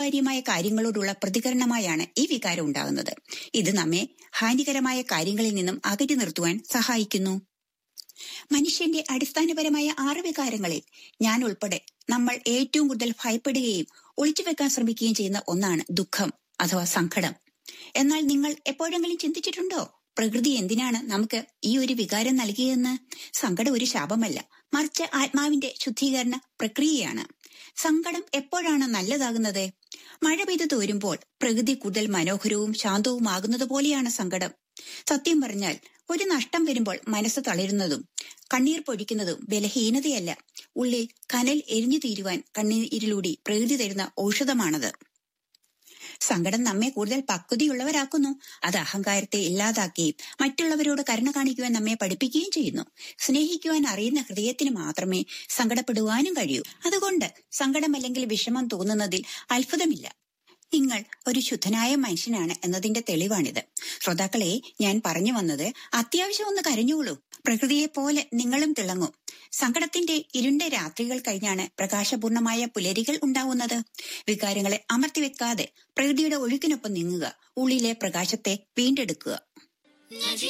അനിവാര്യമായ കാര്യങ്ങളോടുള്ള പ്രതികരണമായാണ് ഈ വികാരം ഉണ്ടാകുന്നത് ഇത് നമ്മെ ഹാനികരമായ കാര്യങ്ങളിൽ നിന്നും അകറ്റി നിർത്തുവാൻ സഹായിക്കുന്നു മനുഷ്യന്റെ അടിസ്ഥാനപരമായ ആറ് വികാരങ്ങളിൽ ഞാൻ ഉൾപ്പെടെ നമ്മൾ ഏറ്റവും കൂടുതൽ ഭയപ്പെടുകയും ഒളിച്ചുവെക്കാൻ ശ്രമിക്കുകയും ചെയ്യുന്ന ഒന്നാണ് ദുഃഖം അഥവാ സങ്കടം എന്നാൽ നിങ്ങൾ എപ്പോഴെങ്കിലും ചിന്തിച്ചിട്ടുണ്ടോ പ്രകൃതി എന്തിനാണ് നമുക്ക് ഈ ഒരു വികാരം നൽകിയതെന്ന് സങ്കടം ഒരു ശാപമല്ല മറിച്ച് ആത്മാവിന്റെ ശുദ്ധീകരണ പ്രക്രിയയാണ് സങ്കടം എപ്പോഴാണ് നല്ലതാകുന്നത് മഴ പെയ്തു തോരുമ്പോൾ പ്രകൃതി കൂടുതൽ മനോഹരവും ശാന്തവുമാകുന്നത് പോലെയാണ് സങ്കടം സത്യം പറഞ്ഞാൽ ഒരു നഷ്ടം വരുമ്പോൾ മനസ്സ് തളരുന്നതും കണ്ണീർ പൊഴിക്കുന്നതും ബലഹീനതയല്ല ഉള്ളിൽ കനൽ എരിഞ്ഞു തീരുവാൻ കണ്ണീരിലൂടെ പ്രകൃതി തരുന്ന ഔഷധമാണത് സങ്കടം നമ്മെ കൂടുതൽ പക്വതയുള്ളവരാക്കുന്നു അത് അഹങ്കാരത്തെ ഇല്ലാതാക്കുകയും മറ്റുള്ളവരോട് കരുണ കാണിക്കുവാൻ നമ്മെ പഠിപ്പിക്കുകയും ചെയ്യുന്നു സ്നേഹിക്കുവാൻ അറിയുന്ന ഹൃദയത്തിന് മാത്രമേ സങ്കടപ്പെടുവാനും കഴിയൂ അതുകൊണ്ട് സങ്കടം അല്ലെങ്കിൽ വിഷമം തോന്നുന്നതിൽ അത്ഭുതമില്ല നിങ്ങൾ ഒരു ശുദ്ധനായ മനുഷ്യനാണ് എന്നതിന്റെ തെളിവാണിത് ശ്രോതാക്കളെ ഞാൻ പറഞ്ഞു വന്നത് അത്യാവശ്യം ഒന്ന് കരഞ്ഞോളൂ പ്രകൃതിയെ പോലെ നിങ്ങളും തിളങ്ങും സങ്കടത്തിന്റെ ഇരുണ്ട രാത്രികൾ കഴിഞ്ഞാണ് പ്രകാശപൂർണമായ പുലരികൾ ഉണ്ടാവുന്നത് വികാരങ്ങളെ അമർത്തിവെക്കാതെ പ്രകൃതിയുടെ ഒഴുക്കിനൊപ്പം നീങ്ങുക ഉള്ളിലെ പ്രകാശത്തെ വീണ്ടെടുക്കുക